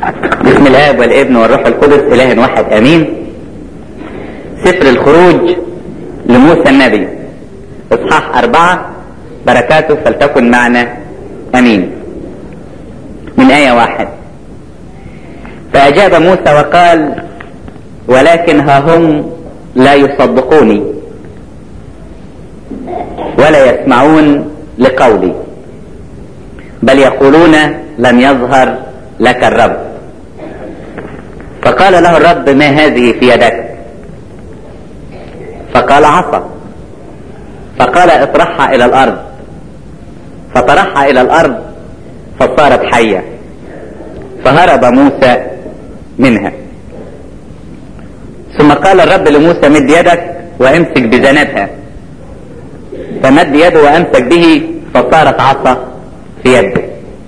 بسم الاب والابن والروح القدس اله واحد امين سفر الخروج لموسى النبي اصحاح اربعة بركاته فلتكن معنا امين من ايه واحد فاجاب موسى وقال ولكن ها هم لا يصدقوني ولا يسمعون لقولي بل يقولون لم يظهر لك الرب فقال له الرب ما هذه في يدك فقال عصا فقال اطرحها الى الارض فطرحها الى الارض فصارت حية فهرب موسى منها ثم قال الرب لموسى مد يدك وامسك بذنبها فمد يده وامسك به فصارت عصا في يده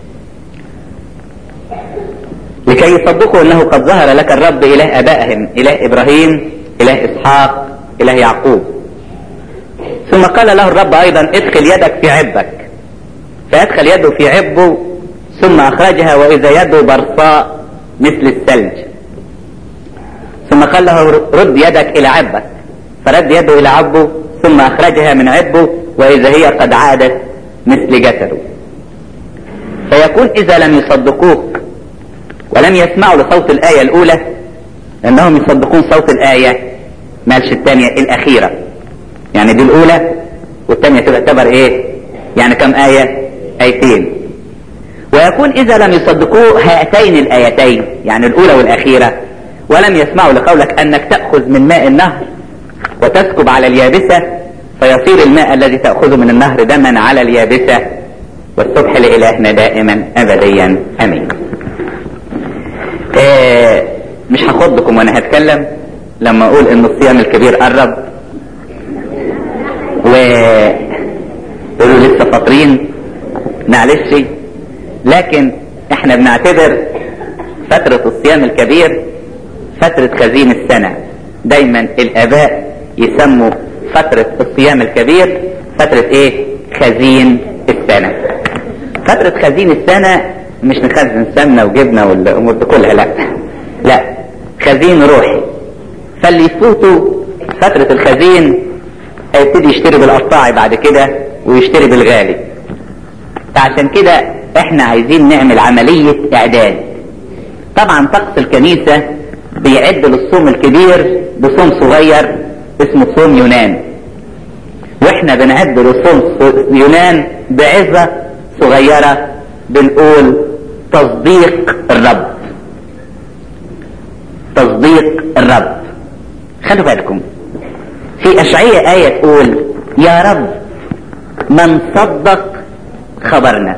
لكي يصدقوا انه قد ظهر لك الرب اله ابائهم اله ابراهيم اله اسحاق اله يعقوب ثم قال له الرب ايضا ادخل يدك في عبك فادخل يده في عبه ثم اخرجها واذا يده برصاء مثل الثلج ثم قال له رد يدك الى عبك فرد يده الى عبه ثم اخرجها من عبه واذا هي قد عادت مثل جسده فيكون اذا لم يصدقوك ولم يسمعوا لصوت الآية الأولى أنهم يصدقون صوت الآية مالش الثانية الأخيرة يعني دي الأولى والثانية تعتبر إيه؟ يعني كم آية؟ آيتين ويكون إذا لم يصدقوا هاتين الآيتين يعني الأولى والأخيرة ولم يسمعوا لقولك أنك تأخذ من ماء النهر وتسكب على اليابسة فيصير الماء الذي تأخذه من النهر دما على اليابسة والصبح لإلهنا دائما أبديا أمين آه مش هاخدكم وانا هتكلم لما اقول ان الصيام الكبير قرب و تقولوا لسه فاطرين معلش لكن احنا بنعتبر فترة الصيام الكبير فترة خزين السنة دايما الاباء يسموا فترة الصيام الكبير فترة ايه خزين السنة فترة خزين السنة مش نخزن سمنة وجبنة والامور دي كلها لا لا خزين روحي فاللي يفوتوا فترة الخزين هيبتدي يشتري بالقطاعي بعد كده ويشتري بالغالي فعشان كده احنا عايزين نعمل عملية اعداد طبعا طقس الكنيسة بيعد للصوم الكبير بصوم صغير اسمه صوم يونان واحنا بنعد للصوم يونان بعظة صغيرة بنقول تصديق الرب تصديق الرب خلوا بالكم في أشعية آية تقول يا رب من صدق خبرنا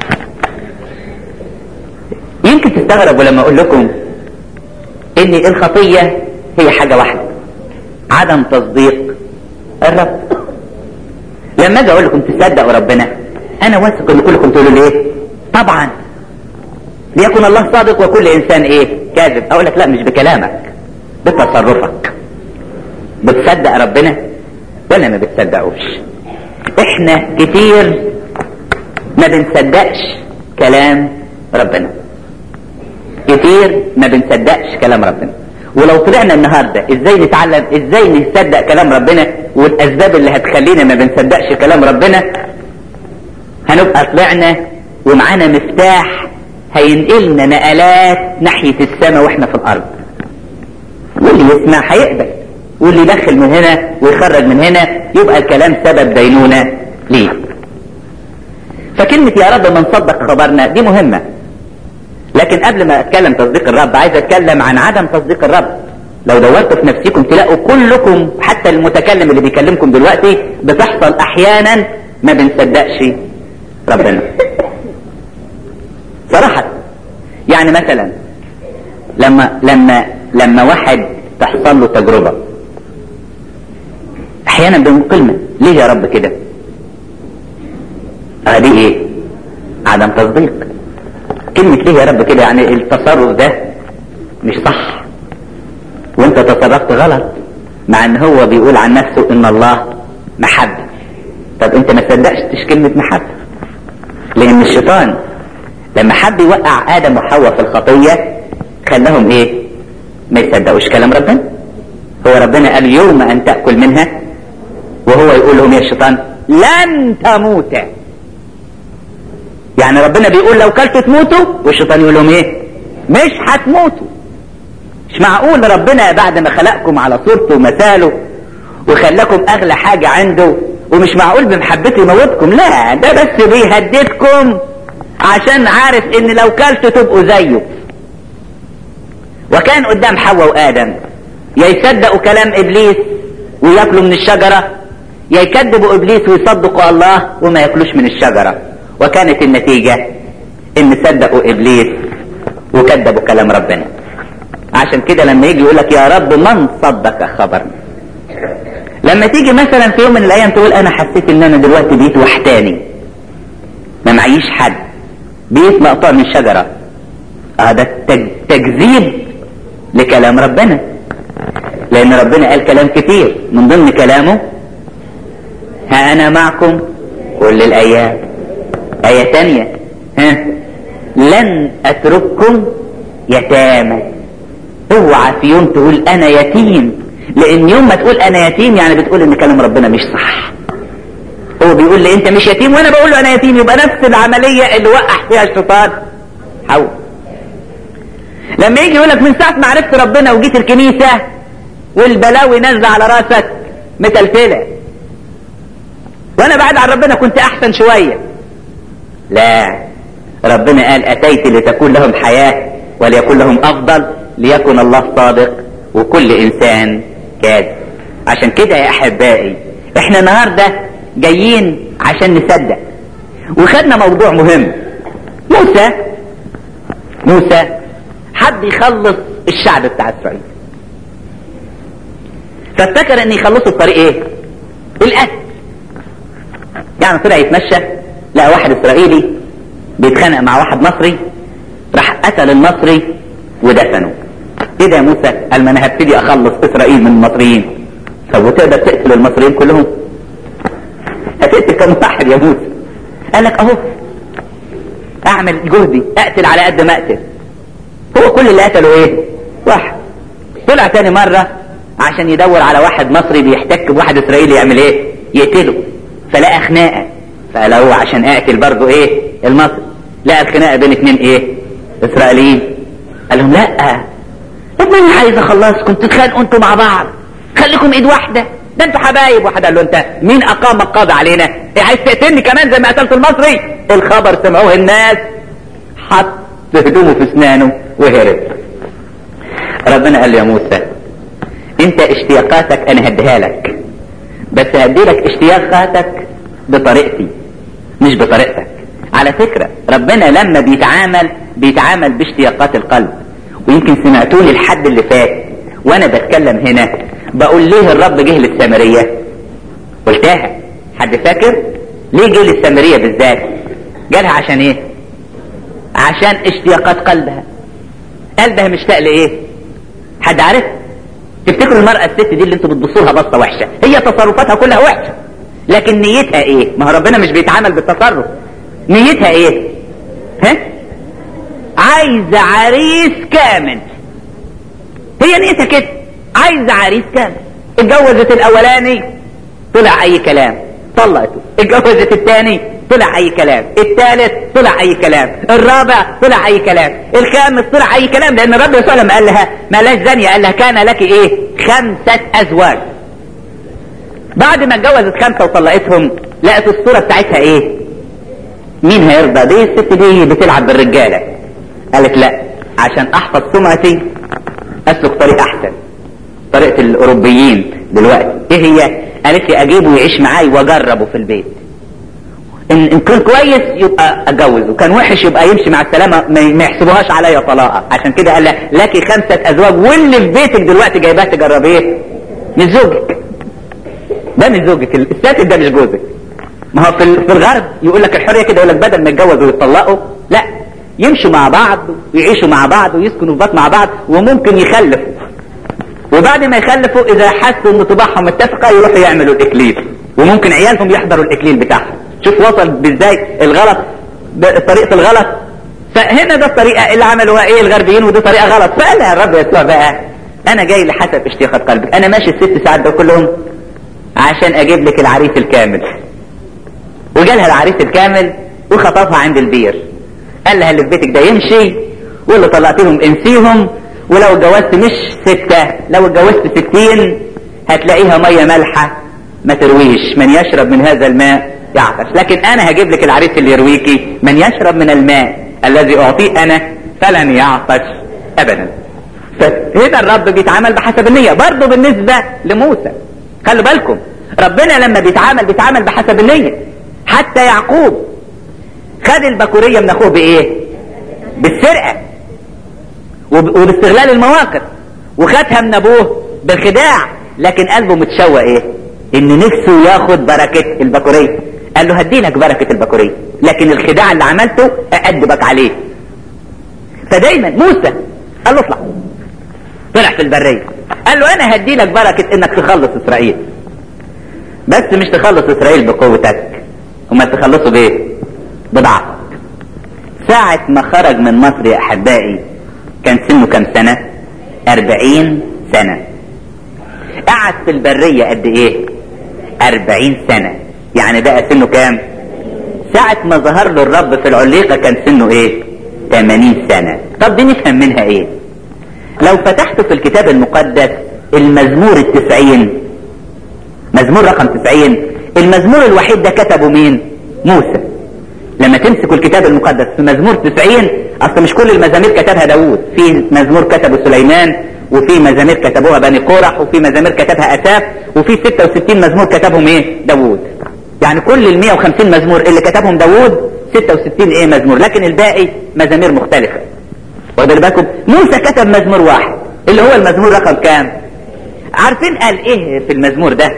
يمكن تستغربوا لما أقول لكم إن الخطية هي حاجة واحدة عدم تصديق الرب لما أجي أقول لكم تصدقوا ربنا أنا واثق إن كلكم تقولوا لي إيه طبعا ليكن الله صادق وكل انسان ايه كاذب اقول لك لا مش بكلامك بتصرفك بتصدق ربنا ولا ما بتصدقوش احنا كتير ما بنصدقش كلام ربنا كتير ما بنصدقش كلام ربنا ولو طلعنا النهاردة ازاي نتعلم ازاي نصدق كلام ربنا والاسباب اللي هتخلينا ما بنصدقش كلام ربنا هنبقى طلعنا ومعانا مفتاح هينقلنا نقلات ناحية السماء واحنا في الارض واللي يسمع هيقبل واللي يدخل من هنا ويخرج من هنا يبقى الكلام سبب دينونة ليه فكلمة يا رب من صدق خبرنا دي مهمة لكن قبل ما اتكلم تصديق الرب عايز اتكلم عن عدم تصديق الرب لو دورتوا في نفسكم تلاقوا كلكم حتى المتكلم اللي بيكلمكم دلوقتي بتحصل احيانا ما بنصدقش ربنا صراحة يعني مثلا لما لما لما واحد تحصل له تجربة احيانا بنقول كلمة ليه يا رب كده هذه ايه عدم تصديق كلمة ليه يا رب كده يعني التصرف ده مش صح وانت تصرفت غلط مع ان هو بيقول عن نفسه ان الله محبة طب انت ما صدقتش كلمة محبة لان الشيطان لما حب يوقع ادم وحواء في الخطية خلاهم ايه ما يصدقوش كلام ربنا هو ربنا قال يوم ان تأكل منها وهو يقول لهم يا الشيطان لن تموت يعني ربنا بيقول لو كلتوا تموتوا والشيطان يقول لهم ايه مش هتموتوا مش معقول ربنا بعد ما خلقكم على صورته ومثاله وخلاكم اغلى حاجة عنده ومش معقول بمحبته يموتكم لا ده بس بيهددكم عشان عارف ان لو كلتوا تبقوا زيه وكان قدام حواء وادم يا يصدقوا كلام ابليس وياكلوا من الشجرة يا يكذبوا ابليس ويصدقوا الله وما ياكلوش من الشجرة وكانت النتيجة ان صدقوا ابليس وكذبوا كلام ربنا عشان كده لما يجي يقول لك يا رب من صدق خبرنا لما تيجي مثلا في يوم من الايام تقول انا حسيت ان انا دلوقتي بقيت وحداني ما معيش حد بقيت مقطوع من الشجرة اه ده تكذيب لكلام ربنا لان ربنا قال كلام كتير من ضمن كلامه ها انا معكم كل الايام ايه تانية ها لن اترككم يتامى اوعى في يوم تقول انا يتيم لان يوم ما تقول انا يتيم يعني بتقول ان كلام ربنا مش صح هو بيقول لي انت مش يتيم وانا بقول له انا يتيم يبقى نفس العملية اللي وقع فيها الشيطان حول لما يجي يقول لك من ساعة ما عرفت ربنا وجيت الكنيسة والبلاوي نازلة على راسك متلتلة وانا بعد عن ربنا كنت احسن شوية لا ربنا قال اتيت لتكون لهم حياة وليكن لهم افضل ليكن الله صادق وكل انسان كاذب عشان كده يا احبائي احنا النهارده جايين عشان نصدق وخدنا موضوع مهم موسى موسى حب يخلص الشعب بتاع اسرائيل فافتكر ان يخلصوا الطريق ايه القتل يعني طلع يتمشى لقى واحد اسرائيلي بيتخانق مع واحد مصري راح قتل المصري ودفنه ايه ده يا موسى قال ما انا هبتدي اخلص اسرائيل من المصريين طب وتقدر تقتل المصريين كلهم هتقتل كم واحد يا موسى قال لك اهو اعمل جهدي اقتل على قد ما اقتل هو كل اللي قتله ايه واحد طلع تاني مرة عشان يدور على واحد مصري بيحتك بواحد اسرائيلي يعمل ايه يقتله فلقى خناقة فقال هو عشان اقتل برضه ايه المصري لقى الخناقة بين اتنين ايه اسرائيليين قال لهم لا طب انا عايز اخلصكم تتخانقوا انتوا مع بعض خليكم ايد واحدة ده انتوا حبايب واحد قال له انت مين اقام القاضي علينا إيه عايز تقتلني كمان زي ما قتلت المصري الخبر سمعوه الناس حط هدومه في اسنانه وهرب ربنا قال له يا موسى انت اشتياقاتك انا هديها لك بس هدي لك اشتياقاتك بطريقتي مش بطريقتك على فكرة ربنا لما بيتعامل بيتعامل باشتياقات القلب ويمكن سمعتوني الحد اللي فات وانا بتكلم هنا بقول ليه الرب جه للسامرية قلتها حد فاكر ليه جه للسامرية بالذات جالها عشان ايه عشان اشتياقات قلبها قلبها مشتاق لايه حد عارف تفتكروا المرأة الست دي اللي انتوا بتبصوا لها بصة وحشة هي تصرفاتها كلها وحشة لكن نيتها ايه ما هو ربنا مش بيتعامل بالتصرف نيتها ايه ها عايزة عريس كامل هي نيتها كده عايزة عريس كامل اتجوزت الاولاني طلع اي كلام طلقته اتجوزت الثاني طلع اي كلام الثالث طلع اي كلام الرابع طلع اي كلام الخامس طلع اي كلام لان الرب يسوع لما قال لها ملاش زانية قال لها كان لك ايه خمسة ازواج بعد ما اتجوزت خمسة وطلقتهم لقت الصورة بتاعتها ايه مين هيرضى دي الست دي بتلعب بالرجالة قالت لا عشان احفظ سمعتي اسلك طريق احسن طريقة الاوروبيين دلوقتي ايه هي قالت لي اجيبه يعيش معاي واجربه في البيت ان, إن كان كويس يبقى اتجوزه كان وحش يبقى يمشي مع السلامة ما يحسبوهاش عليا طلاقة عشان كده قال لها لك خمسة ازواج واللي في بيتك دلوقتي جايباه تجربيه مش زوجك ده مش زوجك الساتر ده مش جوزك ما هو في في الغرب يقول لك الحريه كده يقول لك بدل ما يتجوزوا ويطلقوا لا يمشوا مع بعض ويعيشوا مع بعض ويسكنوا في بيت مع بعض وممكن يخلفوا وبعد ما يخلفوا اذا حسوا ان طباعهم متفقه يروحوا يعملوا الاكليل وممكن عيالهم يحضروا الاكليل بتاعهم شوف وصل ازاي الغلط طريقه الغلط فهنا ده الطريقة اللي عملوها ايه الغربيين ودي طريقة غلط فقال لها الرب يسوع بقى انا جاي لحسب اشتياقات قلبك انا ماشي الست ساعات ده كلهم عشان اجيب لك العريس الكامل وجالها العريس الكامل وخطفها عند البير قال لها اللي في بيتك ده يمشي واللي طلعتهم انسيهم ولو اتجوزت مش ستة لو اتجوزت ستين هتلاقيها مية مالحة ما ترويش من يشرب من هذا الماء يعطش لكن انا هجيب لك العريس اللي يرويكي من يشرب من الماء الذي اعطيه انا فلن يعطش ابدا فهنا الرب بيتعامل بحسب النية برضه بالنسبة لموسى خلوا بالكم ربنا لما بيتعامل بيتعامل بحسب النية حتى يعقوب خد البكورية من اخوه بايه بالسرقة وباستغلال المواقف وخدها من ابوه بالخداع لكن قلبه متشوق ايه ان نفسه ياخد بركة البكورية قال له هديلك بركة البكورية لكن الخداع اللي عملته اأدبك عليه فدايما موسى قال له اطلع طلع في البرية قال له انا هديلك بركة انك تخلص اسرائيل بس مش تخلص اسرائيل بقوتك هما تخلصوا بايه بضعف ساعة ما خرج من مصر يا احبائي كان سنه كم سنة اربعين سنة قعد في البرية قد ايه اربعين سنة يعني بقى سنه كام ساعة ما ظهر له الرب في العليقة كان سنه ايه 80 سنة طب دي نفهم منها ايه لو فتحت في الكتاب المقدس المزمور التسعين مزمور رقم تسعين المزمور الوحيد ده كتبه مين موسى لما تمسكوا الكتاب المقدس في مزمور تسعين اصل مش كل المزامير كتبها داوود في مزمور كتبه سليمان وفي مزامير كتبوها بني قورح وفي مزامير كتبها اساف وفي 66 مزمور كتبهم ايه داوود يعني كل ال 150 مزمور اللي كتبهم داوود 66 ايه مزمور لكن الباقي مزامير مختلفة واخدين بالكم موسى كتب مزمور واحد اللي هو المزمور رقم كام عارفين قال ايه في المزمور ده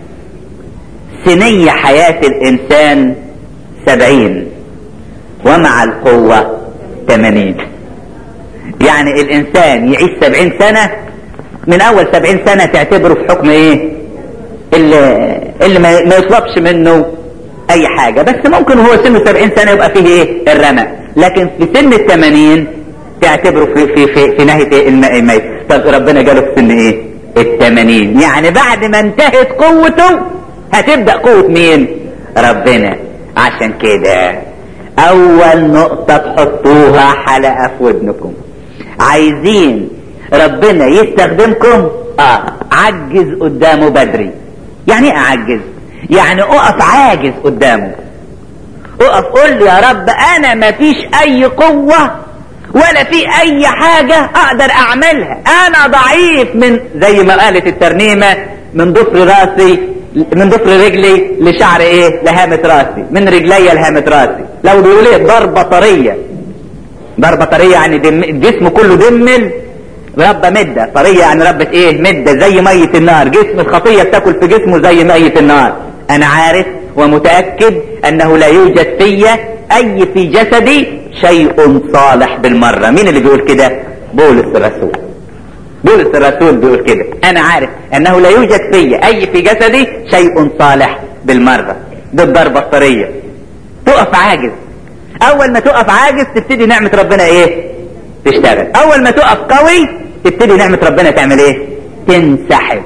سنية حياة الانسان سبعين ومع القوة ثمانين يعني الانسان يعيش سبعين سنة من اول سبعين سنة تعتبره في حكم ايه اللي, اللي ما يطلبش منه اي حاجة بس ممكن هو سنه سبعين سنة يبقى فيه ايه الرمى لكن في سن الثمانين تعتبره في في في, في ناحية الميت طب ربنا جاله في سن ايه الثمانين يعني بعد ما انتهت قوته هتبدأ قوة مين ربنا عشان كده اول نقطة تحطوها حلقة في ودنكم عايزين ربنا يستخدمكم اه عجز قدامه بدري يعني ايه اعجز يعني اقف عاجز قدامه اقف قول لي يا رب انا مفيش اي قوة ولا في اي حاجة اقدر اعملها انا ضعيف من زي ما قالت الترنيمة من ضفر راسي من ضفر رجلي لشعر ايه لهامة راسي من رجلي لهامة راسي لو بيقول ايه ضربة طرية ضربة طرية يعني دم الجسم كله دمل ربة مدة طرية يعني ربة ايه مدة زي مية النار جسم الخطية بتاكل في جسمه زي مية النار انا عارف ومتأكد انه لا يوجد فيا اي في جسدي شيء صالح بالمرة مين اللي بيقول كده بولس الرسول بولس الرسول بيقول كده انا عارف انه لا يوجد فيا اي في جسدي شيء صالح بالمرة دي الضربة الطرية تقف عاجز اول ما تقف عاجز تبتدي نعمة ربنا ايه تشتغل اول ما تقف قوي تبتدي نعمة ربنا تعمل ايه تنسحب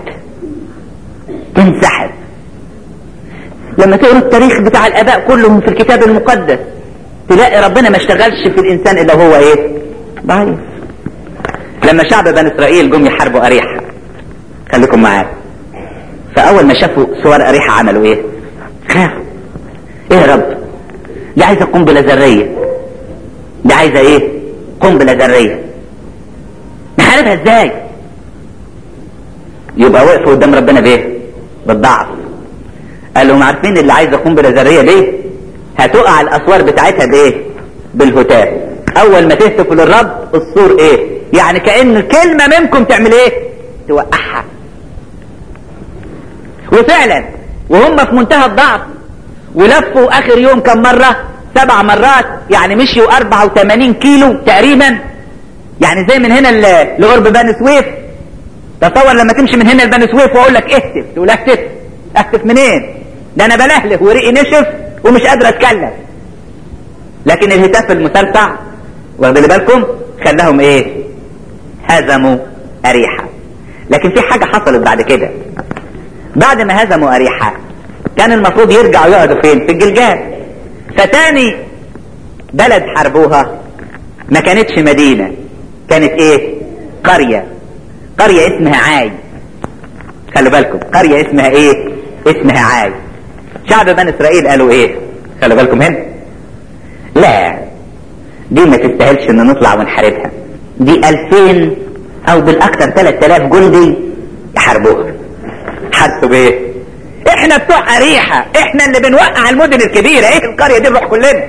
تنسحب لما تقروا التاريخ بتاع الاباء كلهم في الكتاب المقدس تلاقي ربنا ما اشتغلش في الانسان الا هو ايه ضعيف لما شعب بني اسرائيل جم يحاربوا اريحة خليكم معايا فاول ما شافوا صور اريحة عملوا ايه خافوا ايه يا رب دي عايزة قنبلة ذرية دي عايزة ايه قنبلة ذرية نحاربها ازاي يبقى وقفوا قدام ربنا بايه بالضعف قال لهم عارفين اللي عايزة قنبلة ذرية ليه هتقع الاسوار بتاعتها بايه بالهتاف اول ما تهتفوا للرب السور ايه يعني كأن كلمة منكم تعمل ايه توقعها وفعلا وهم في منتهى الضعف ولفوا اخر يوم كم مرة سبع مرات يعني مشيوا 84 كيلو تقريبا يعني زي من هنا لقرب بني سويف تصور لما تمشي من هنا لبني سويف واقول لك اهتف تقول اهتف اهتف منين ده انا بلهله وريقي نشف ومش قادر اتكلم لكن الهتاف المسرسع واخدين بالكم خلاهم ايه هزموا اريحة لكن في حاجة حصلت بعد كده بعد ما هزموا اريحة كان المفروض يرجعوا يقعدوا فين في الجلجال فتاني بلد حاربوها ما كانتش مدينة كانت ايه قرية قرية اسمها عاي خلوا بالكم قرية اسمها ايه اسمها عاي شعب بني اسرائيل قالوا ايه خلوا بالكم هنا لا دي ما تستاهلش ان نطلع ونحاربها دي الفين او بالاكثر 3000 جندي يحاربوها حسوا بايه احنا بتوع اريحة احنا اللي بنوقع المدن الكبيرة ايه القرية دي نروح كلنا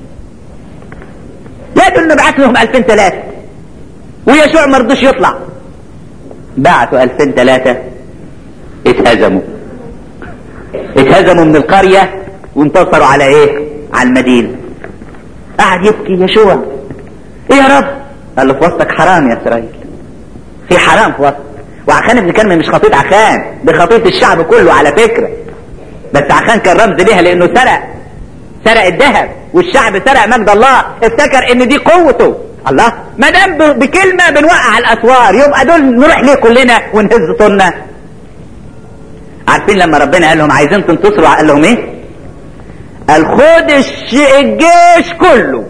لا دول نبعت لهم 2000 ثلاثة ويشوع ما رضوش يطلع بعتوا 2000 ثلاثة اتهزموا اتهزموا من القرية وانتصروا على ايه على المدينة قعد يبكي يشوع ايه يا رب قال له في وسطك حرام يا اسرائيل في حرام في وسط وعخان بن كرمي مش خطيط عخان دي خطيط الشعب كله على فكرة بس عخان كان رمز ليها لانه سرق سرق الذهب والشعب سرق مجد الله افتكر ان دي قوته الله ما دام بكلمه بنوقع الاسوار يبقى دول نروح ليه كلنا ونهز طولنا عارفين لما ربنا قال لهم عايزين تنتصروا قال لهم ايه قال خد الجيش كله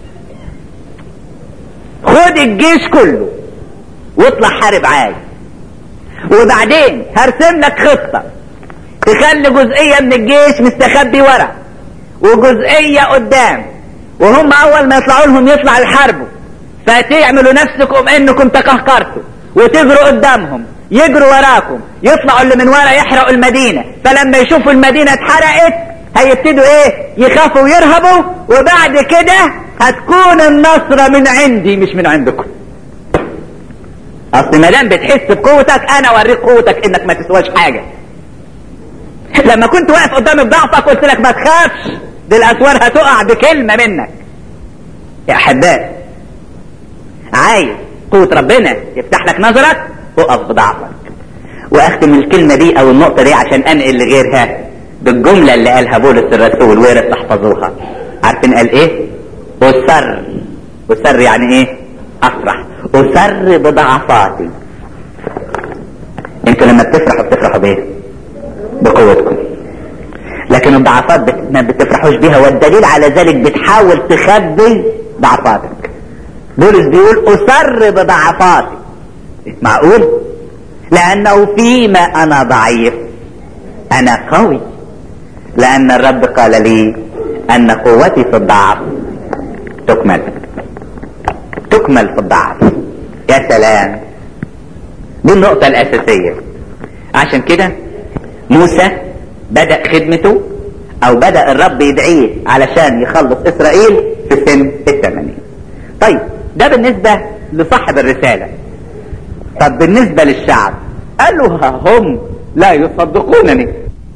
خد الجيش كله واطلع حارب عادي وبعدين هرسم لك خطه تخلي جزئيه من الجيش مستخبي ورا وجزئيه قدام وهم اول ما يطلعوا لهم يطلع يحاربوا فتعملوا نفسكم انكم تقهقرتوا وتجروا قدامهم يجروا وراكم يطلعوا اللي من ورا يحرقوا المدينة فلما يشوفوا المدينة اتحرقت هيبتدوا ايه يخافوا ويرهبوا وبعد كده هتكون النصرة من عندي مش من عندكم اصل ما دام بتحس بقوتك انا اوريك قوتك انك ما تسواش حاجة لما كنت واقف قدام بضعفك قلت لك ما تخافش دي الاسوار هتقع بكلمة منك يا احبائي عايز قوة ربنا يفتح لك نظرك اقف بضعفك واختم الكلمة دي او النقطة دي عشان انقل لغيرها بالجملة اللي قالها بولس الرسول ويرد تحفظوها عارفين قال ايه اسر اسر يعني ايه افرح اسر بضعفاتي انتوا لما بتفرحوا بتفرحوا بايه بقوتكم لكن الضعفات بت... ما بتفرحوش بيها والدليل على ذلك بتحاول تخبي ضعفاتك بولس بيقول أسر بضعفاتي معقول لأنه فيما أنا ضعيف أنا قوي لأن الرب قال لي أن قوتي في الضعف تكمل تكمل في الضعف يا سلام دي النقطة الأساسية عشان كده موسى بدأ خدمته أو بدأ الرب يدعيه علشان يخلص إسرائيل في سن الثمانين طيب ده بالنسبة لصاحب الرسالة طب بالنسبة للشعب قالوا هم لا يصدقونني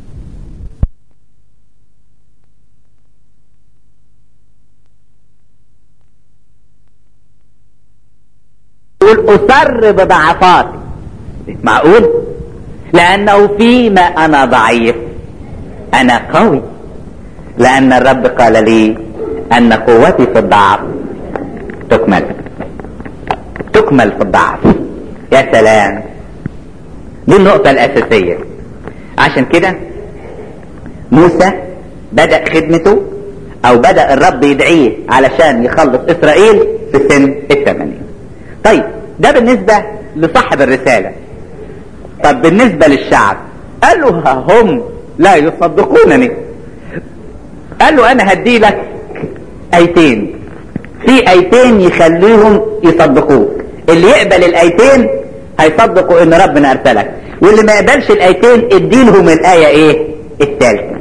يقول أسر بضعفاتي معقول لأنه فيما أنا ضعيف أنا قوي لأن الرب قال لي أن قوتي في الضعف تكمل تكمل في الضعف يا سلام دي النقطة الأساسية عشان كده موسى بدأ خدمته أو بدأ الرب يدعيه علشان يخلص إسرائيل في سن الثمانين طيب ده بالنسبة لصاحب الرسالة طب بالنسبة للشعب قالوا هم لا يصدقونني قال له أنا هدي لك أيتين في ايتين يخليهم يصدقوك اللي يقبل الايتين هيصدقوا ان ربنا ارسلك واللي ما يقبلش الايتين اديلهم الايه ايه الثالثه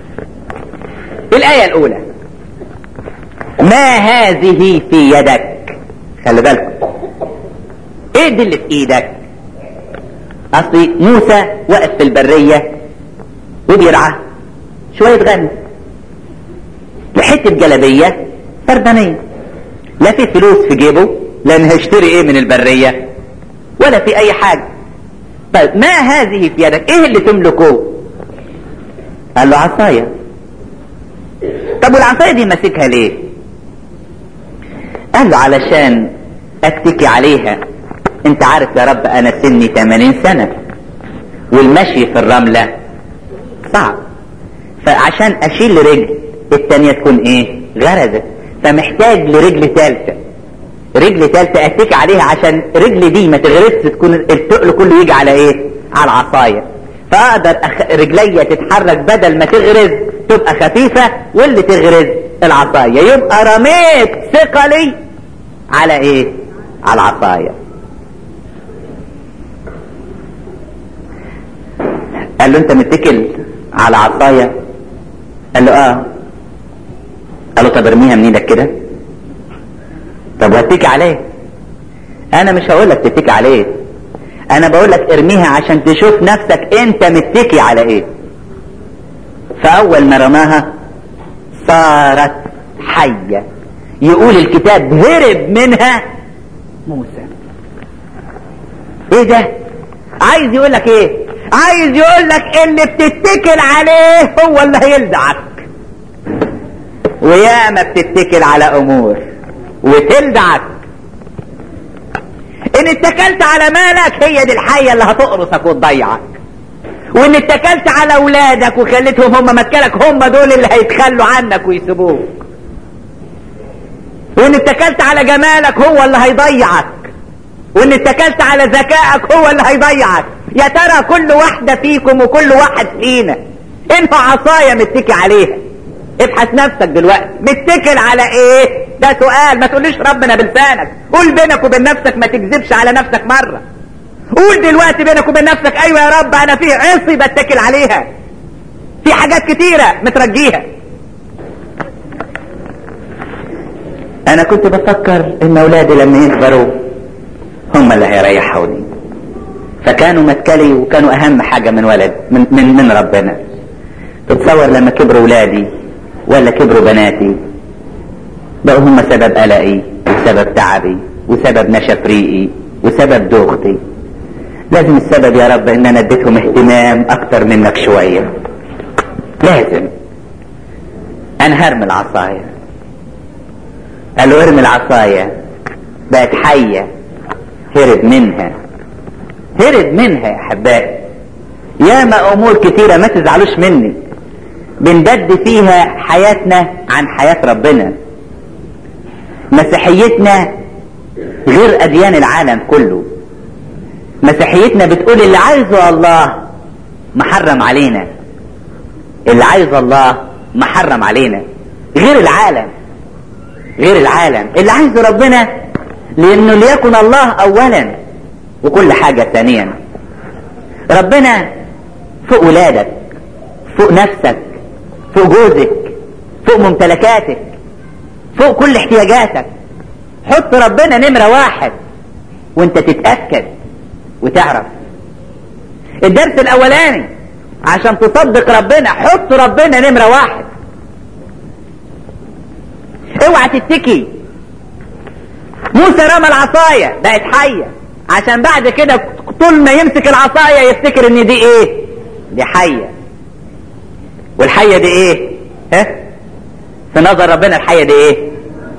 الايه الاولى ما هذه في يدك خلي بالكم ايه دي اللي في ايدك اصلي موسى واقف في البريه وبيرعى شويه غنم وحته جلبيه فردانيه لا في فلوس في جيبه لان هيشتري ايه من البرية ولا في اي حاجة طيب ما هذه في يدك ايه اللي تملكه قال له عصاية طب والعصاية دي ماسكها ليه قال له علشان اتكي عليها انت عارف يا رب انا سني 80 سنة والمشي في الرملة صعب فعشان اشيل رجل التانية تكون ايه غرزت فمحتاج لرجل ثالثة رجل ثالثة اتكي عليها عشان رجل دي ما تغرزش تكون التقل كله يجي على ايه على العصاية فاقدر أخ... رجليا تتحرك بدل ما تغرز تبقى خفيفة واللي تغرز العصاية يبقى رميت ثقلي على ايه على العصاية قال له انت متكل على عصاية قال له اه قال له طب ارميها من ايدك كده طب وهتكي عليه انا مش هقول لك تتكي عليه انا بقول لك ارميها عشان تشوف نفسك انت متكي على ايه فاول ما رماها صارت حية يقول الكتاب هرب منها موسى ايه ده عايز يقول لك ايه عايز يقول لك اللي بتتكل عليه هو اللي هيلدعك وياما بتتكل على امور وتلدعك ان اتكلت على مالك هي دي الحية اللي هتقرصك وتضيعك وان اتكلت على اولادك وخليتهم هم مكلك هم دول اللي هيتخلوا عنك ويسيبوك وان اتكلت على جمالك هو اللي هيضيعك وان اتكلت على ذكائك هو اللي هيضيعك يا ترى كل واحدة فيكم وكل واحد فينا انه عصاية متكي عليها ابحث نفسك دلوقتي متكل على ايه ده سؤال ما تقوليش ربنا بلسانك قول بينك وبين نفسك ما تكذبش على نفسك مرة قول دلوقتي بينك وبين نفسك ايوه يا رب انا في عصي بتكل عليها في حاجات كتيرة مترجيها انا كنت بفكر ان اولادي لما يكبروا هم اللي هيريحوني فكانوا متكلي وكانوا اهم حاجة من ولد من, من, من ربنا تتصور لما كبروا ولادي ولا كبروا بناتي بقوا هم سبب قلقي وسبب تعبي وسبب نشف ريقي وسبب دوختي لازم السبب يا رب ان انا اديتهم اهتمام اكتر منك شوية لازم انا هرمي العصاية قال له ارمي العصاية بقت حية هرب منها هرب منها يا احبائي ياما امور كتيرة ما تزعلوش مني بنبد فيها حياتنا عن حياة ربنا مسيحيتنا غير اديان العالم كله مسيحيتنا بتقول اللي عايزه الله محرم علينا اللي عايز الله محرم علينا غير العالم غير العالم اللي عايزه ربنا لانه ليكن الله اولا وكل حاجة ثانيا ربنا فوق ولادك فوق نفسك فوق جوزك فوق ممتلكاتك فوق كل احتياجاتك حط ربنا نمرة واحد وانت تتأكد وتعرف الدرس الاولاني عشان تصدق ربنا حط ربنا نمرة واحد اوعى تتكي موسى رمى العصاية بقت حية عشان بعد كده طول ما يمسك العصاية يفتكر ان دي ايه دي حية والحية دي ايه ها في نظر ربنا الحية دي ايه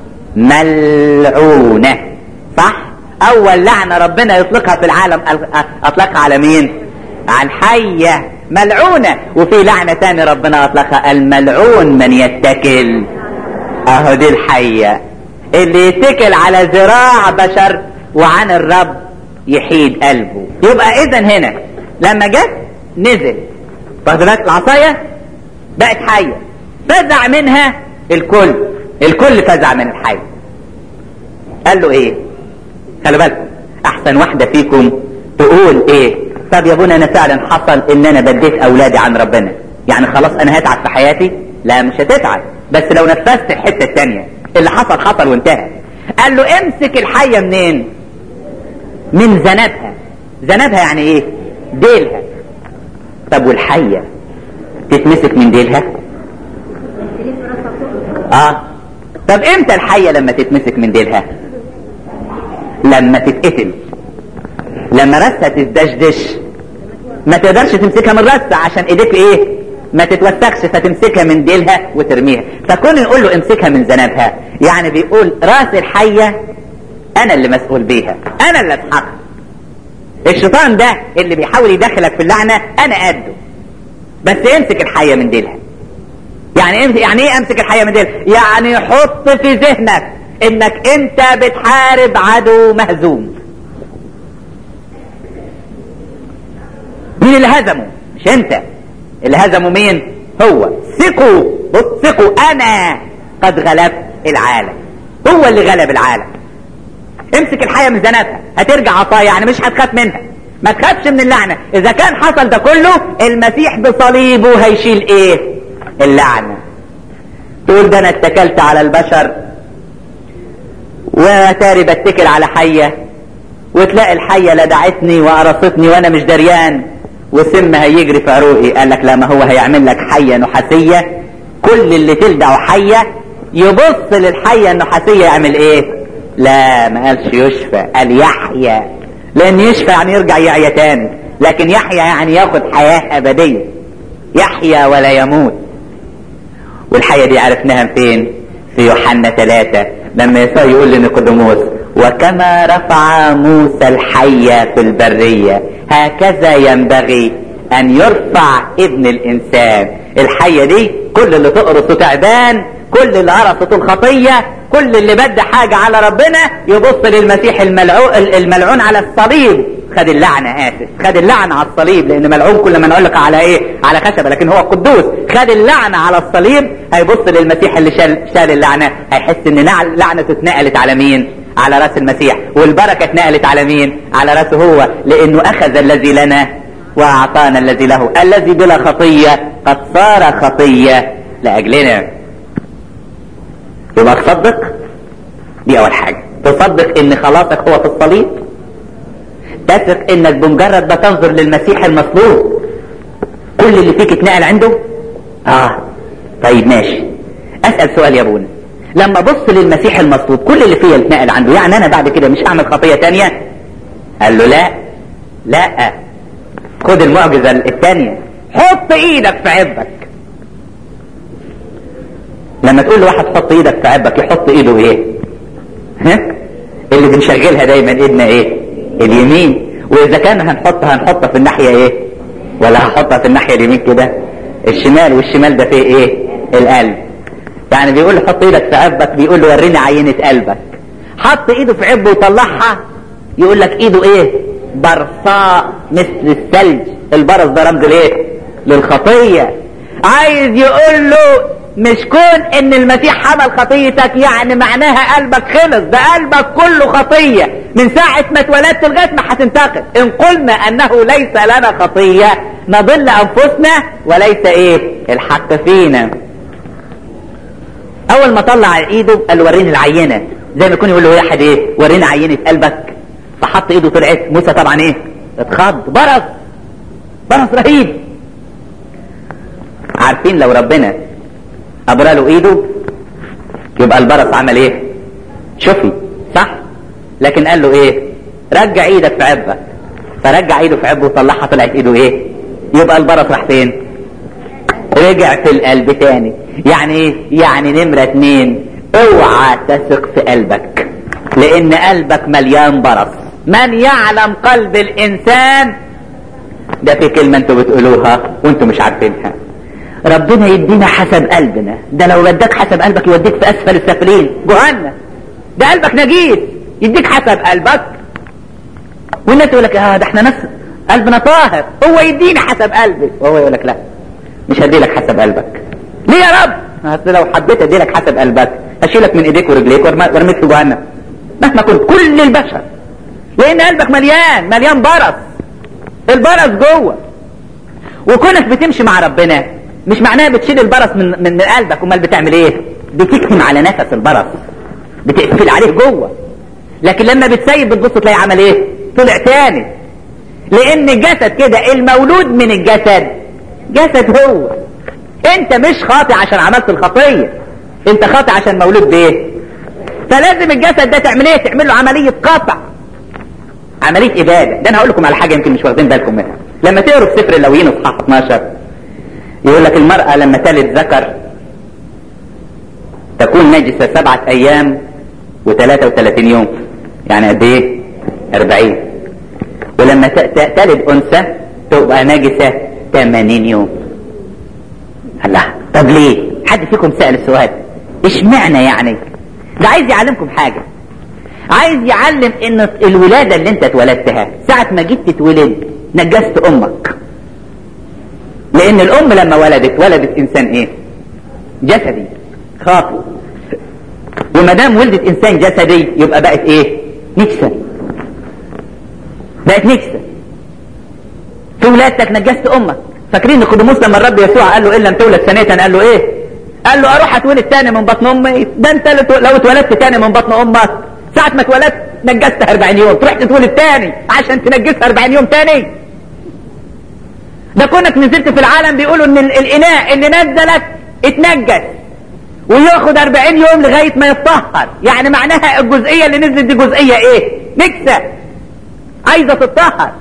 ملعونة صح اول لعنة ربنا يطلقها في العالم اطلقها على مين عن حية ملعونة وفي لعنة تاني ربنا اطلقها الملعون من يتكل اهو دي الحية اللي يتكل على ذراع بشر وعن الرب يحيد قلبه يبقى اذا هنا لما جت نزل فضلت العصاية بقت حية فزع منها الكل الكل فزع من الحي قال له ايه خلي بالكم احسن واحدة فيكم تقول ايه طب يا ابونا انا فعلا حصل ان انا بديت اولادي عن ربنا يعني خلاص انا هتعب في حياتي لا مش هتتعب بس لو نفذت الحتة التانية اللي حصل حصل وانتهى قال له امسك الحية منين من ذنبها ذنبها يعني ايه ديلها طب والحية تتمسك من ديلها اه طب امتى الحية لما تتمسك من ديلها لما تتقتل لما راسها تدشدش ما تقدرش تمسكها من راسها عشان ايديك ايه ما تتوسخش فتمسكها من ديلها وترميها فكون يقول له امسكها من ذنبها يعني بيقول راس الحية انا اللي مسؤول بيها انا اللي اسحقها الشيطان ده اللي بيحاول يدخلك في اللعنة انا قده بس امسك الحية من ديلها يعني إيه يعني ايه امسك الحية من ديلها يعني حط في ذهنك انك انت بتحارب عدو مهزوم مين اللي هزمه مش انت اللي هزمه مين هو ثقوا بص ثقوا انا قد غلبت العالم هو اللي غلب العالم امسك الحية من زناتها هترجع عطايا يعني مش هتخاف منها ما تخافش من اللعنة اذا كان حصل ده كله المسيح بصليبه هيشيل ايه اللعنة تقول ده انا اتكلت على البشر وتاري بتكل على حية وتلاقي الحية لدعتني وقرصتني وانا مش دريان وسم هيجري في عروقي قال لك لا ما هو هيعمل لك حية نحاسية كل اللي تلدعه حية يبص للحية النحاسية يعمل ايه لا ما قالش يشفى قال يحيى لان يشفى يعني يرجع يعيا تاني لكن يحيى يعني ياخد حياة ابدية يحيى ولا يموت والحياة دي عرفناها فين في يوحنا ثلاثة لما يسوع يقول لنيقوديموس وكما رفع موسى الحية في البرية هكذا ينبغي ان يرفع ابن الانسان الحية دي كل اللي تقرصه تعبان كل اللي قرصته الخطية كل اللي بد حاجة على ربنا يبص للمسيح الملعون, الملعون على الصليب خد اللعنة آسف خد اللعنة على الصليب لأن ملعون كل ما نقول لك على إيه على خشبة لكن هو قدوس خد اللعنة على الصليب هيبص للمسيح اللي شال, شال اللعنة هيحس إن لعنة اتنقلت على مين على راس المسيح والبركة اتنقلت على مين على راسه هو لأنه أخذ الذي لنا وأعطانا الذي له الذي بلا خطية قد صار خطية لأجلنا يبقى تصدق دي أول حاجة تصدق إن خلاصك هو في الصليب تثق انك بمجرد ما تنظر للمسيح المصلوب كل اللي فيك اتنقل عنده اه طيب ماشي اسأل سؤال يا ابونا لما بص للمسيح المصلوب كل اللي فيا اتنقل عنده يعني انا بعد كده مش اعمل خطية تانية قال له لا لا خد المعجزة الثانية حط ايدك في عبك لما تقول لواحد حط ايدك في عبك يحط ايده ايه ها اللي بنشغلها دايما ايدنا ايه اليمين واذا كان هنحطها هنحطها في الناحية ايه ولا هحطها في الناحية اليمين كده الشمال والشمال ده فيه ايه القلب يعني بيقول له حط ايدك في عبك بيقول له وريني عينة قلبك حط ايده في عبه وطلعها يقول لك ايده ايه برصاء مثل الثلج البرص ده رمز لايه للخطية عايز يقول له مش كون ان المسيح حمل خطيتك يعني معناها قلبك خلص ده قلبك كله خطية من ساعة ما اتولدت لغاية ما هتنتقل ان قلنا انه ليس لنا خطية نضل انفسنا وليس ايه الحق فينا اول ما طلع ايده قال وريني العينة زي ما يكون يقول له واحد ايه وريني عينة قلبك فحط ايده طلعت موسى طبعا ايه اتخض برص برص رهيب عارفين لو ربنا ابرى له ايده يبقى البرص عمل ايه شوفي صح لكن قال له ايه رجع ايدك في عبك فرجع ايده في عبه وطلعها طلعت ايده ايه يبقى البرص راح فين رجع في القلب تاني يعني ايه يعني نمرة اتنين اوعى تثق في قلبك لان قلبك مليان برص من يعلم قلب الانسان ده في كلمة انتوا بتقولوها وانتوا مش عارفينها ربنا يدينا حسب قلبنا ده لو وداك حسب قلبك يوديك في اسفل السافلين جهنم ده قلبك نجيس يديك حسب قلبك والناس تقول لك اه ده احنا ناس قلبنا طاهر هو يدينا حسب قلبي وهو يقول لك لا مش هدي لك حسب قلبك ليه يا رب اصل لو حبيت ادي لك حسب قلبك اشيلك من ايديك ورجليك وارميك في جهنم مهما كنت كل البشر لان قلبك مليان مليان برص البرص جوه وكونك بتمشي مع ربنا مش معناها بتشيل البرص من من من قلبك امال بتعمل ايه بتكتم على نفس البرص بتقفل عليه جوه لكن لما بتسيب بتبص تلاقي عمل ايه طلع تاني لان الجسد كده المولود من الجسد جسد هو انت مش خاطئ عشان عملت الخطيه انت خاطئ عشان مولود بايه فلازم الجسد ده تعمل ايه تعمل له عمليه قطع عمليه اباده ده انا هقول لكم على حاجه يمكن مش واخدين بالكم منها لما تقروا في سفر اللويين اصحاح 12 يقول لك المرأة لما تلد ذكر تكون نجسة سبعة أيام وثلاثة وثلاثين يوم يعني قد إيه؟ أربعين ولما تلد أنثى تبقى نجسة 80 يوم الله طب ليه؟ حد فيكم سأل السؤال اشمعنى يعني؟ ده عايز يعلمكم حاجة عايز يعلم ان الولادة اللي انت اتولدتها ساعة ما جيت تتولد نجست امك لان الام لما ولدت ولدت انسان ايه جسدي خاطئ وما دام ولدت انسان جسدي يبقى بقت ايه نجسة بقت نجسة في ولادتك نجست امك فاكرين نيقوديموس لما الرب يسوع قال له ان لم تولد ثانية قال له ايه قال له اروح اتولد تاني من بطن امي ده انت لو اتولدت تاني من بطن امك ساعة ما اتولدت نجستها 40 يوم تروح تتولد تاني عشان تنجسها 40 يوم تاني ده كونك نزلت في العالم بيقولوا ان الاناء اللي نزلك اتنجس وياخد 40 يوم لغاية ما يتطهر يعني معناها الجزئية اللي نزلت دي جزئية ايه نكسة عايزة تتطهر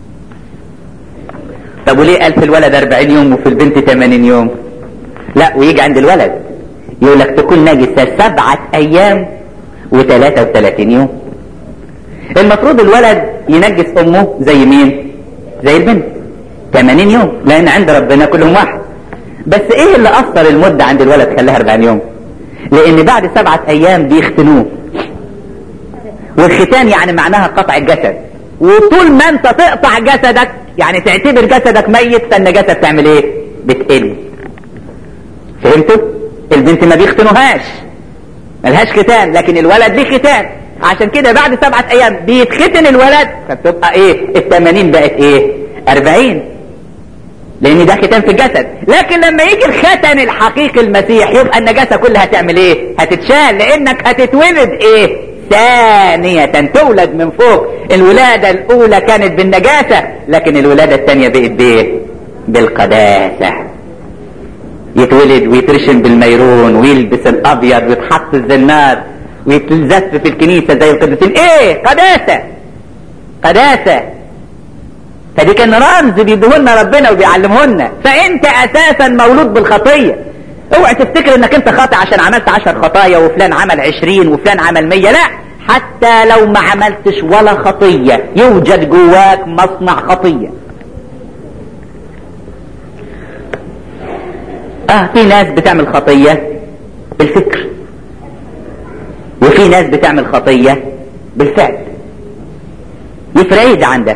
طب وليه قال في الولد 40 يوم وفي البنت 80 يوم لا ويجي عند الولد يقول لك تكون نجسة سبعة ايام و33 يوم المفروض الولد ينجس امه زي مين زي البنت 80 يوم لان عند ربنا كلهم واحد بس ايه اللي اثر المدة عند الولد خلاها 40 يوم لان بعد سبعة ايام بيختنوه والختان يعني معناها قطع الجسد وطول ما انت تقطع جسدك يعني تعتبر جسدك ميت فالنجاسة بتعمل ايه بتقل فهمتوا البنت ما بيختنوهاش ملهاش ختان لكن الولد ليه ختان عشان كده بعد سبعة ايام بيتختن الولد فبتبقى ايه الثمانين بقت ايه اربعين لان ده ختان في الجسد لكن لما يجي الختن الحقيقي المسيح يبقى النجاسة كلها هتعمل ايه هتتشال لانك هتتولد ايه ثانية تولد من فوق الولادة الاولى كانت بالنجاسة لكن الولادة الثانية بقت بايه بالقداسة يتولد ويترشم بالميرون ويلبس الابيض ويتحط الزنار ويتلزف في الكنيسة زي القديسين ايه قداسة قداسة فدي كان رمز بيديهولنا ربنا وبيعلمهولنا فانت اساسا مولود بالخطية اوعى تفتكر انك انت خاطئ عشان عملت عشر خطايا وفلان عمل عشرين وفلان عمل مية لا حتى لو ما عملتش ولا خطية يوجد جواك مصنع خطية اه في ناس بتعمل خطية بالفكر وفي ناس بتعمل خطية بالفعل يفرق ايه ده عندك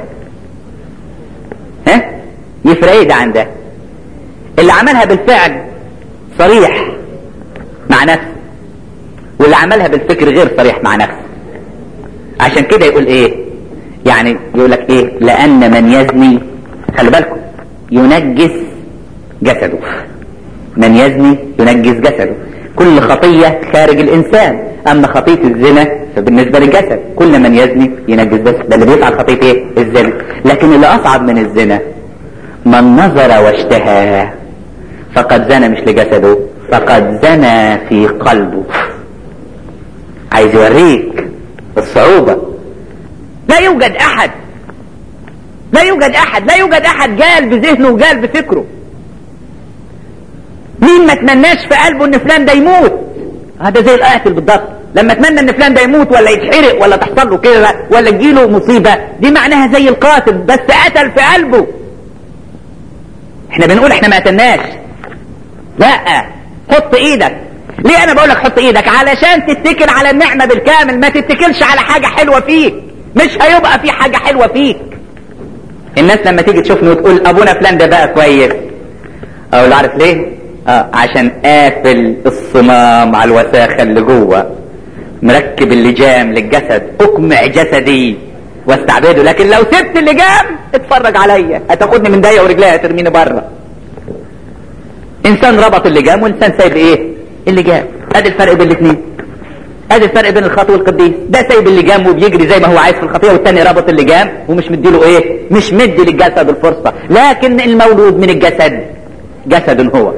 ها يفرق ايه ده عندك اللي عملها بالفعل صريح مع نفسه واللي عملها بالفكر غير صريح مع نفسه عشان كده يقول ايه يعني يقول لك ايه لان من يزني خلي بالكم ينجس جسده من يزني ينجس جسده كل خطية خارج الإنسان أما خطية الزنا فبالنسبة للجسد كل من يزني ينجس جسده ده اللي بيفعل خطية إيه؟ الزنا لكن اللي أصعب من الزنا من نظر واشتهى فقد زنى مش لجسده فقد زنى في قلبه عايز يوريك الصعوبة لا يوجد أحد لا يوجد أحد لا يوجد أحد جال بذهنه وجال بفكره مين ما تمناش في قلبه ان فلان ده يموت هذا زي القاتل بالضبط لما اتمنى ان فلان ده يموت ولا يتحرق ولا تحصل له كده ولا تجيله مصيبه دي معناها زي القاتل بس قتل في قلبه احنا بنقول احنا ما قتلناش لا حط ايدك ليه انا بقول لك حط ايدك علشان تتكل على النعمه بالكامل ما تتكلش على حاجه حلوه فيك مش هيبقى في حاجه حلوه فيك الناس لما تيجي تشوفني وتقول ابونا فلان ده بقى كويس اقول عارف ليه اه عشان قافل الصمام على الوساخة اللي جوه مركب اللجام للجسد اقمع جسدي واستعبده لكن لو سبت اللجام اتفرج عليا هتاخدني من داية ورجليها ترميني بره انسان ربط اللجام وانسان سايب ايه اللجام ادي الفرق بين الاثنين ادي الفرق بين الخاطئ والقديس ده سايب اللجام وبيجري زي ما هو عايز في الخطيه والتاني رابط اللجام ومش مديله ايه مش مدي للجسد الفرصه لكن المولود من الجسد جسد هو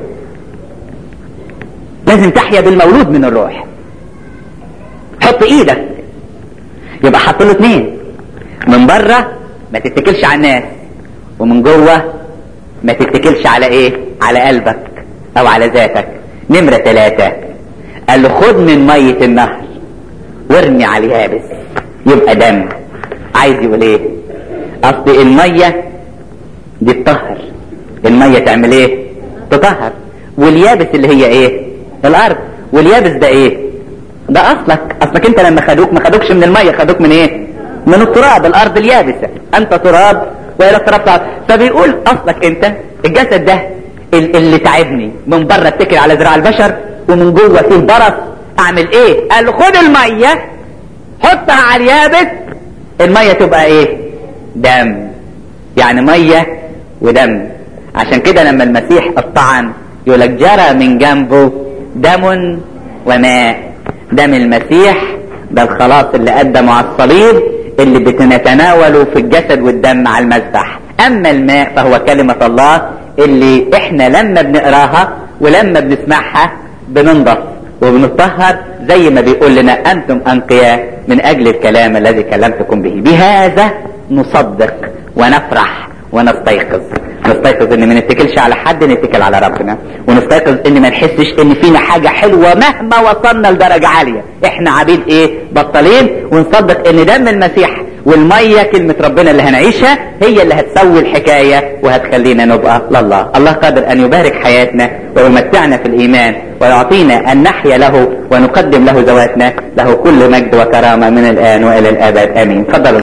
لازم تحيا بالمولود من الروح حط ايدك يبقى حط له اتنين من بره ما تتكلش على الناس ومن جوه ما تتكلش على ايه على قلبك او على ذاتك نمرة ثلاثة قال له خد من مية النهر وارمي على اليابس يبقى دم عايز يقول ايه اصل المية دي تطهر المية تعمل ايه تطهر واليابس اللي هي ايه الارض واليابس ده ايه ده اصلك اصلك انت لما خدوك ما خدوكش من المية خدوك من ايه من التراب الارض اليابسة انت تراب والى التراب تعب فبيقول اصلك انت الجسد ده اللي تعبني من بره اتكل على ذراع البشر ومن جوه فيه برص اعمل ايه قال له خد المية حطها على اليابس المية تبقى ايه دم يعني مية ودم عشان كده لما المسيح الطعن يقول لك جرى من جنبه دم وماء دم المسيح ده الخلاص اللي قدمه على الصليب اللي بنتناوله في الجسد والدم على المذبح اما الماء فهو كلمة الله اللي احنا لما بنقراها ولما بنسمعها بننضف وبنطهر زي ما بيقول لنا انتم انقياء من اجل الكلام الذي كلمتكم به بهذا نصدق ونفرح ونستيقظ نستيقظ ان ما نتكلش على حد نتكل على ربنا ونستيقظ ان ما نحسش ان فينا حاجة حلوة مهما وصلنا لدرجة عالية احنا عبيد ايه بطلين ونصدق ان دم المسيح والمية كلمة ربنا اللي هنعيشها هي اللي هتسوي الحكاية وهتخلينا نبقى لله الله قادر ان يبارك حياتنا ويمتعنا في الايمان ويعطينا ان نحيا له ونقدم له ذواتنا له كل مجد وكرامة من الان والى الابد امين تفضلوا